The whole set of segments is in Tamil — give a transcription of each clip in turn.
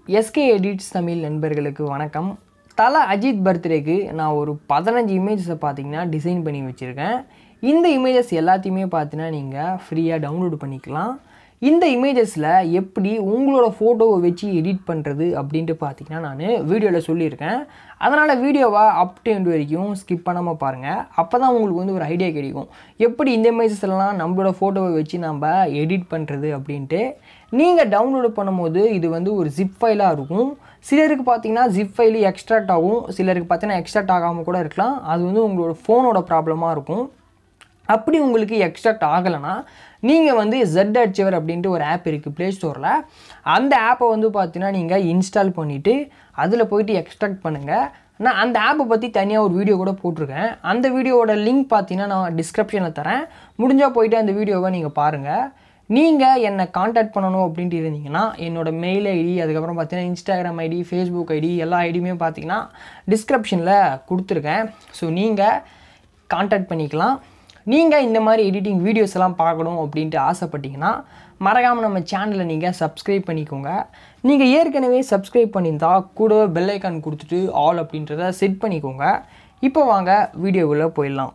எஸ்கே எடிட்ஸ் தமிழ் நண்பர்களுக்கு வணக்கம் தல அஜித் பர்த்டேக்கு நான் ஒரு பதினஞ்சு இமேஜஸை பார்த்தீங்கன்னா டிசைன் பண்ணி வச்சுருக்கேன் இந்த இமேஜஸ் எல்லாத்தையுமே பார்த்தீங்கன்னா நீங்கள் ஃப்ரீயாக டவுன்லோட் பண்ணிக்கலாம் இந்த இமேஜஸில் எப்படி உங்களோட ஃபோட்டோவை வச்சு எடிட் பண்ணுறது அப்படின்ட்டு பார்த்தீங்கன்னா நான் வீடியோவில் சொல்லியிருக்கேன் அதனால் வீடியோவை அப் டு end வரைக்கும் ஸ்கிப் பண்ணாமல் பாருங்கள் அப்போ தான் உங்களுக்கு வந்து ஒரு ஐடியா கிடைக்கும் எப்படி இந்த இமேஜஸ் எல்லாம் நம்மளோட ஃபோட்டோவை வச்சு நம்ம எடிட் பண்ணுறது அப்படின்ட்டு நீங்கள் டவுன்லோடு பண்ணும்போது இது வந்து ஒரு ஜிப் ஃபைலாக இருக்கும் சிலருக்கு பார்த்தீங்கன்னா ஜிப் ஃபைலு எக்ஸ்ட்ராக்ட் ஆகும் சிலருக்கு பார்த்தீங்கன்னா எக்ஸ்ட்ராக்ட் ஆகாமல் கூட இருக்கலாம் அது வந்து உங்களோட ஃபோனோட ப்ராப்ளமாக இருக்கும் அப்படி உங்களுக்கு எக்ஸ்ட்ராக்ட் ஆகலைன்னா நீங்கள் வந்து ஜெட் அச்சீவர் அப்படின்ட்டு ஒரு ஆப் இருக்குது ப்ளே ஸ்டோரில் அந்த ஆப்பை வந்து பார்த்தீங்கன்னா நீங்கள் இன்ஸ்டால் பண்ணிவிட்டு அதில் போயிட்டு எக்ஸ்ட்ராக்ட் பண்ணுங்கள் நான் அந்த ஆப்பை பற்றி தனியாக ஒரு வீடியோ கூட போட்டிருக்கேன் அந்த வீடியோவோட லிங்க் பார்த்தீங்கன்னா நான் டிஸ்கிரிப்ஷனில் தரேன் முடிஞ்சால் போயிட்டு அந்த வீடியோவை நீங்கள் பாருங்கள் நீங்கள் என்னை காண்டாக்ட் பண்ணணும் அப்படின்ட்டு இருந்தீங்கன்னா என்னோட மெயில் ஐடி அதுக்கப்புறம் பார்த்தீங்கன்னா இன்ஸ்டாகிராம் ஐடி ஃபேஸ்புக் ஐடி எல்லா ஐடியுமே பார்த்தீங்கன்னா டிஸ்கிரிப்ஷனில் கொடுத்துருக்கேன் ஸோ நீங்கள் காண்டாக்ட் பண்ணிக்கலாம் நீங்கள் இந்த மாதிரி எடிட்டிங் வீடியோஸ் எல்லாம் பார்க்கணும் அப்படின்ட்டு ஆசைப்பட்டீங்கன்னா மறக்காமல் நம்ம சேனலை நீங்கள் சப்ஸ்கிரைப் பண்ணிக்கோங்க நீங்கள் ஏற்கனவே சப்ஸ்கிரைப் பண்ணியிருந்தா கூட பெல் ஐக்கான் கொடுத்துட்டு ஆல் அப்படின்றத செட் பண்ணிக்கோங்க இப்போ வாங்க வீடியோவில் போயிடலாம்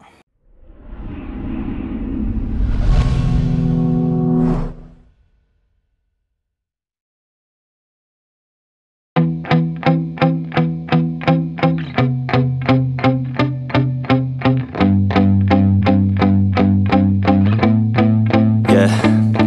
Yeah.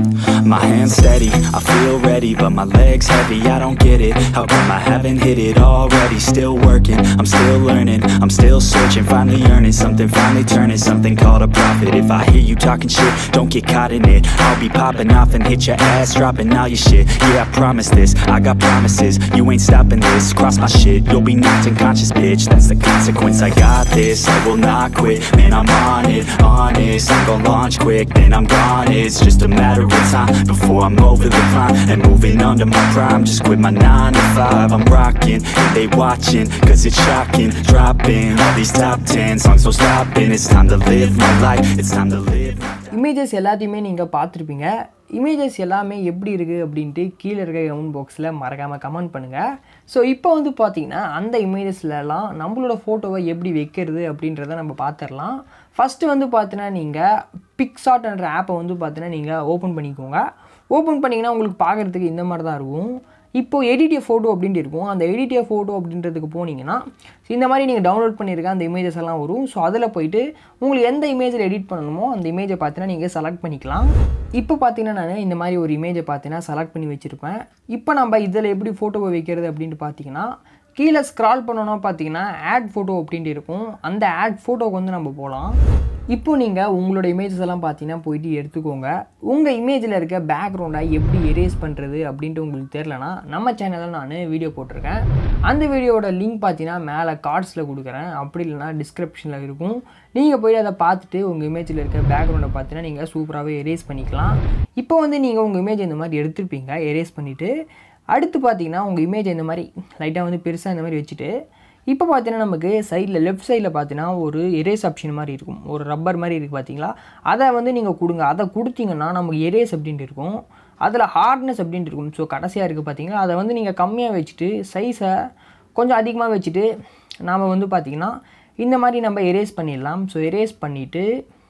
My hands steady, I feel ready, but my legs heavy, I don't get it How come I haven't hit it already? Still working, I'm still learning, I'm still searching Finally earning something, finally turning something called a profit If I hear you talking shit, don't get caught in it I'll be popping off and hit your ass, dropping all your shit Yeah, I promise this, I got promises, you ain't stopping this Cross my shit, you'll be knocked unconscious, bitch That's the consequence, I got this, I will not quit Man, I'm on it, honest, I'm gon' launch quick Then I'm gone, it's just a matter of time Before I'm over the climb and moving under my prime Just quit my 9 to 5, I'm rocking And they watching, cause it's shocking Dropping all these top 10 songs, so stopping It's time to live my life, it's time to live my images எல்லாத்தையுமே நீங்கள் பார்த்துருப்பீங்க இமேஜஸ் எல்லாமே எப்படி இருக்குது அப்படின்ட்டு கீழே இருக்க கமெண்ட் பாக்ஸில் மறக்காமல் கமெண்ட் பண்ணுங்கள் ஸோ இப்போ வந்து பார்த்தீங்கன்னா அந்த இமேஜஸ்லலாம் நம்மளோட ஃபோட்டோவை எப்படி வைக்கிறது அப்படின்றத நம்ம பார்த்துடலாம் ஃபஸ்ட்டு வந்து பார்த்தீங்கன்னா நீங்கள் பிக்ஸாட்ன்ற ஆப்பை வந்து பார்த்தீங்கன்னா நீங்கள் ஓப்பன் பண்ணிக்கோங்க ஓப்பன் பண்ணிங்கன்னா உங்களுக்கு பார்க்குறதுக்கு இந்த மாதிரி தான் இருக்கும் இப்போது எடிட்டிய ஃபோட்டோ அப்படின்ட்டு இருக்கும் அந்த எடிட்டிய ஃபோட்டோ அப்படின்றதுக்கு போனீங்கன்னா இந்த மாதிரி நீங்கள் டவுன்லோட் பண்ணியிருக்க அந்த இமேஜஸ் எல்லாம் வரும் ஸோ அதில் போயிட்டு உங்களுக்கு எந்த இமேஜில் எடிட் பண்ணணுமோ அந்த இமேஜை பார்த்தீங்கன்னா நீங்கள் செலக்ட் பண்ணிக்கலாம் இப்போ பார்த்தீங்கன்னா நான் இந்த மாதிரி ஒரு இமேஜை பார்த்தீங்கன்னா செலக்ட் பண்ணி வச்சுருப்பேன் இப்போ நம்ம இதில் எப்படி ஃபோட்டோவை வைக்கிறது அப்படின்ட்டு பார்த்தீங்கன்னா கீழே ஸ்க்ரால் பண்ணோன்னா பார்த்தீங்கன்னா ஆட் ஃபோட்டோ அப்படின்ட்டு இருக்கும் அந்த ஆட் ஃபோட்டோக்கு வந்து நம்ம போகலாம் இப்போ நீங்கள் உங்களோட இமேஜஸ் எல்லாம் பார்த்தீங்கன்னா போயிட்டு எடுத்துக்கோங்க உங்கள் இமேஜில் இருக்க பேக்ரவுண்டை எப்படி எரேஸ் பண்ணுறது அப்படின்ட்டு உங்களுக்கு தெரிலனா நம்ம சேனலில் நான் வீடியோ போட்டிருக்கேன் அந்த வீடியோவோட லிங்க் பார்த்தீங்கன்னா மேலே கார்ட்ஸில் கொடுக்குறேன் அப்படி இல்லைனா டிஸ்கிரிப்ஷனில் இருக்கும் நீங்கள் போய் அதை பார்த்துட்டு உங்கள் இமேஜில் இருக்க பேக்ரவுண்டை பார்த்தீங்கன்னா நீங்கள் சூப்பராகவே எரேஸ் பண்ணிக்கலாம் இப்போ வந்து நீங்கள் உங்கள் இமேஜ் இந்த மாதிரி எடுத்துருப்பீங்க எரேஸ் பண்ணிவிட்டு அடுத்து பார்த்தீங்கன்னா உங்கள் இமேஜ் இந்த மாதிரி லைட்டாக வந்து பெருசாக இந்த மாதிரி வச்சுட்டு இப்போ பார்த்தீங்கன்னா நமக்கு சைடில் லெஃப்ட் சைடில் பார்த்தீங்கன்னா ஒரு எரேஸ் ஆப்ஷன் மாதிரி இருக்கும் ஒரு ரப்பர் மாதிரி இருக்குது பார்த்தீங்களா அதை வந்து நீங்கள் கொடுங்க அதை கொடுத்தீங்கன்னா நமக்கு எரேஸ் அப்படின்ட்டு இருக்கும் அதில் ஹார்ட்னஸ் அப்படின்ட்டு இருக்கும் ஸோ கடைசியாக இருக்குது பார்த்தீங்களா அதை வந்து நீங்கள் கம்மியாக வச்சுட்டு சைஸை கொஞ்சம் அதிகமாக வச்சுட்டு நாம் வந்து பார்த்திங்கன்னா இந்த மாதிரி நம்ம எரேஸ் பண்ணிடலாம் ஸோ எரேஸ் பண்ணிவிட்டு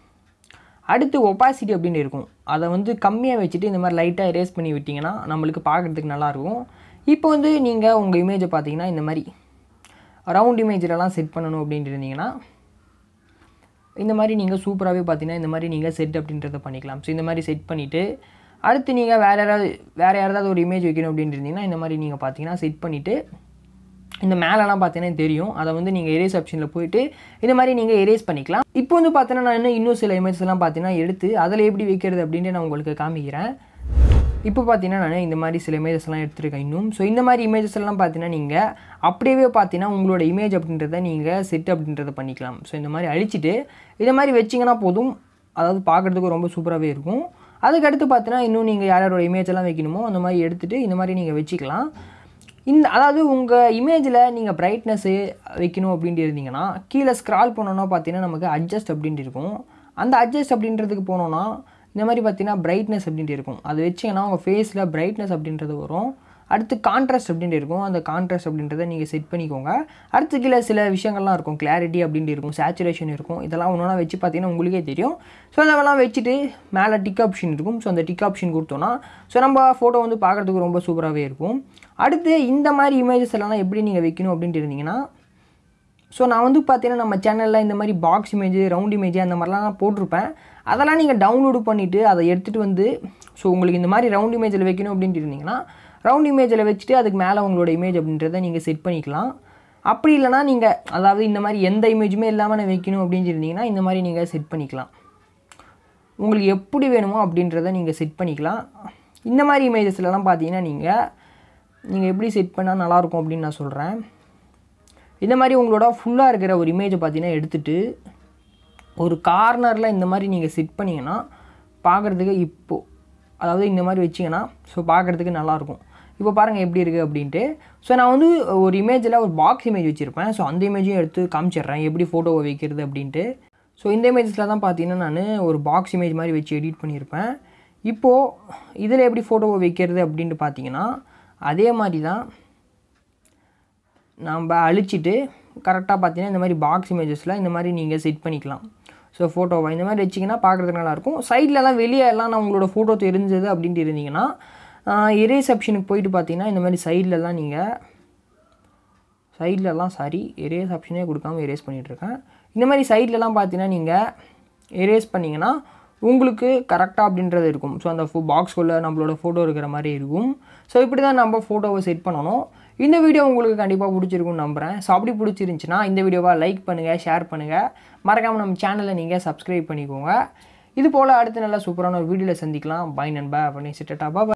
அடுத்து ஒப்பாசிட்டி அப்படின்னு இருக்கும் அதை வந்து கம்மியாக வச்சுட்டு இந்த மாதிரி லைட்டாக எரேஸ் பண்ணி விட்டிங்கன்னா நம்மளுக்கு பார்க்குறதுக்கு நல்லாயிருக்கும் இப்போ வந்து நீங்கள் உங்கள் இமேஜை பார்த்தீங்கன்னா இந்த மாதிரி ரவுண்ட் இமேஜிலலாம் செட் பண்ணணும் அப்படின்ட்டு இருந்தீங்கன்னா இந்த மாதிரி நீங்கள் சூப்பராகவே பார்த்தீங்கன்னா இந்த மாதிரி நீங்கள் செட் அப்படின்றத பண்ணிக்கலாம் ஸோ இந்த மாதிரி செட் பண்ணிவிட்டு அடுத்து நீங்கள் வேறு யாராவது வேறு யாராவது ஒரு இமேஜ் வைக்கணும் அப்படின்ட்டு இருந்தீங்கன்னா இந்த மாதிரி நீங்கள் பார்த்தீங்கன்னா செட் பண்ணிவிட்டு இந்த மேலெலாம் பார்த்தீங்கன்னா தெரியும் அதை வந்து நீங்கள் எரேஸ் ஆப்ஷனில் போயிட்டு இந்த மாதிரி நீங்கள் எரேஸ் பண்ணிக்கலாம் இப்போ வந்து பார்த்தீங்கன்னா நான் இன்னும் இன்னும் சில இமேஜஸ் எல்லாம் பார்த்தீங்கன்னா எடுத்து அதில் எப்படி வைக்கிறது அப்படின்ட்டு நான் உங்களுக்கு காமிக்கிறேன் இப்போ பார்த்தீங்கன்னா நான் இந்த மாதிரி சில இமேஜஸ் எல்லாம் எடுத்துருக்கேன் இன்னும் ஸோ இந்த மாதிரி இமேஜஸ் எல்லாம் பார்த்தீங்கன்னா நீங்கள் அப்படியே பார்த்தீங்கன்னா உங்களோட இமேஜ் அப்படின்றத நீங்கள் செட் அப்படின்றத பண்ணிக்கலாம் ஸோ இந்த மாதிரி அழிச்சிட்டு இதை மாதிரி வச்சிங்கன்னா போதும் அதாவது பார்க்குறதுக்கு ரொம்ப சூப்பராகவே இருக்கும் அதுக்கடுத்து பார்த்தீங்கன்னா இன்னும் நீங்கள் யார் யாரோட இமேஜ் எல்லாம் வைக்கணுமோ அந்த மாதிரி எடுத்துகிட்டு இந்த மாதிரி நீங்கள் வச்சுக்கலாம் இந்த அதாவது உங்கள் இமேஜில் நீங்கள் பிரைட்னஸ்ஸு வைக்கணும் அப்படின்ட்டு இருந்தீங்கன்னா கீழே ஸ்க்ரால் பண்ணோன்னா பார்த்தீங்கன்னா நமக்கு அட்ஜஸ்ட் அப்படின்ட்டு இருக்கும் அந்த அட்ஜஸ்ட் அப்படின்றதுக்கு போனோன்னா இந்த மாதிரி பார்த்தீங்கன்னா பிரைட்னஸ் அப்படின்ட்டு இருக்கும் அது வச்சிங்கன்னா உங்கள் ஃபேஸில் பிரைட்னஸ் அப்படின்றது வரும் அடுத்து கான்ட்ராஸ்ட் அப்படின்ட்டு இருக்கும் அந்த கான்ட்ராஸ்ட் அப்படின்றத நீங்கள் செட் பண்ணிக்கோங்க அடுத்து கீழே சில விஷயங்கள்லாம் இருக்கும் கிளாரிட்டி அப்படின்ட்டு இருக்கும் சேச்சுரேஷன் இருக்கும் இதெல்லாம் ஒன்று ஒன்றா வச்சு பார்த்தீங்கன்னா உங்களுக்கே தெரியும் ஸோ அதெல்லாம் வச்சுட்டு மேலே டிக் ஆப்ஷன் இருக்கும் ஸோ அந்த டிக் ஆப்ஷன் கொடுத்தோன்னா ஸோ நம்ம ஃபோட்டோ வந்து பார்க்குறதுக்கு ரொம்ப சூப்பராகவே இருக்கும் அடுத்து இந்த மாதிரி இமேஜஸ் எல்லாம் எப்படி நீங்கள் வைக்கணும் அப்படின்ட்டு இருந்தீங்கன்னா ஸோ நான் வந்து பார்த்தீங்கன்னா நம்ம சேனலில் இந்த மாதிரி பாக்ஸ் இமேஜ் ரவுண்ட் இமேஜ் அந்த மாதிரிலாம் நான் போட்டிருப்பேன் அதெல்லாம் நீங்கள் டவுன்லோடு பண்ணிவிட்டு அதை எடுத்துகிட்டு வந்து ஸோ உங்களுக்கு இந்த மாதிரி ரவுண்ட் இமேஜில் வைக்கணும் அப்படின்ட்டு இருந்தீங்கன்னா ரவுண்ட் இமேஜில் வச்சுட்டு அதுக்கு மேலே உங்களோட இமேஜ் அப்படின்றத நீங்கள் செட் பண்ணிக்கலாம் அப்படி இல்லைனா நீங்கள் அதாவது இந்த மாதிரி எந்த இமேஜுமே இல்லாமல் நான் வைக்கணும் அப்படின்னு இருந்தீங்கன்னா இந்த மாதிரி நீங்கள் செட் பண்ணிக்கலாம் உங்களுக்கு எப்படி வேணுமோ அப்படின்றத நீங்கள் செட் பண்ணிக்கலாம் இந்த மாதிரி இமேஜஸ்லலாம் பார்த்தீங்கன்னா நீங்கள் நீங்கள் எப்படி செட் பண்ணால் நல்லாயிருக்கும் அப்படின்னு நான் சொல்கிறேன் இந்த மாதிரி உங்களோட ஃபுல்லாக இருக்கிற ஒரு இமேஜை பார்த்தீங்கன்னா எடுத்துகிட்டு ஒரு கார்னரில் இந்த மாதிரி நீங்கள் செட் பண்ணிங்கன்னா பார்க்குறதுக்கு இப்போது அதாவது இந்த மாதிரி வச்சிங்கன்னா ஸோ பார்க்குறதுக்கு நல்லாயிருக்கும் இப்போ பாருங்கள் எப்படி இருக்குது அப்படின்ட்டு ஸோ நான் வந்து ஒரு இமேஜில் ஒரு பாக்ஸ் இமேஜ் வச்சுருப்பேன் ஸோ அந்த இமேஜையும் எடுத்து காமிச்சிடுறேன் எப்படி ஃபோட்டோவை வைக்கிறது அப்படின்ட்டு ஸோ இந்த இமேஜஸில் தான் பார்த்தீங்கன்னா நான் ஒரு பாக்ஸ் இமேஜ் மாதிரி வச்சு எடிட் பண்ணியிருப்பேன் இப்போது இதில் எப்படி ஃபோட்டோவை வைக்கிறது அப்படின்ட்டு பார்த்தீங்கன்னா அதே மாதிரி தான் நம்ம அழிச்சிட்டு கரெக்டாக பார்த்தீங்கன்னா இந்த மாதிரி பாக்ஸ் இமேஜஸில் இந்த மாதிரி நீங்கள் செட் பண்ணிக்கலாம் ஸோ ஃபோட்டோவை இந்த மாதிரி வச்சிங்கன்னா பார்க்குறதுக்கு நல்லாயிருக்கும் சைட்லலாம் வெளியே எல்லாம் நான் உங்களோட ஃபோட்டோ தெரிஞ்சது அப்படின்ட்டு இருந்தீங்கன்னா எரேஸ் ஆப்ஷனுக்கு போயிட்டு பார்த்தீங்கன்னா இந்த மாதிரி சைட்லலாம் நீங்கள் சைட்லலாம் சாரி எரேஸ் ஆப்ஷனே கொடுக்காம எரேஸ் பண்ணிகிட்ருக்கேன் இந்த மாதிரி சைட்லலாம் பார்த்தீங்கன்னா நீங்கள் எரேஸ் பண்ணிங்கன்னா உங்களுக்கு கரெக்டாக அப்படின்றது இருக்கும் ஸோ அந்த ஃபோ பாக்ஸ்குள்ளே நம்மளோட ஃபோட்டோ இருக்கிற மாதிரி இருக்கும் ஸோ இப்படி தான் நம்ம ஃபோட்டோவை செட் பண்ணணும் இந்த வீடியோ உங்களுக்கு கண்டிப்பாக பிடிச்சிருக்கும்னு நம்புகிறேன் ஸோ அப்படி பிடிச்சிருந்துச்சின்னா இந்த வீடியோவை லைக் பண்ணுங்கள் ஷேர் பண்ணுங்கள் மறக்காமல் நம்ம சேனலை நீங்கள் சப்ஸ்கிரைப் பண்ணிக்கோங்க இது போல் அடுத்த நல்ல சூப்பரான ஒரு வீடியோவில் சந்திக்கலாம் பை நண்பா அப்படின்னு சிட்டா பாபா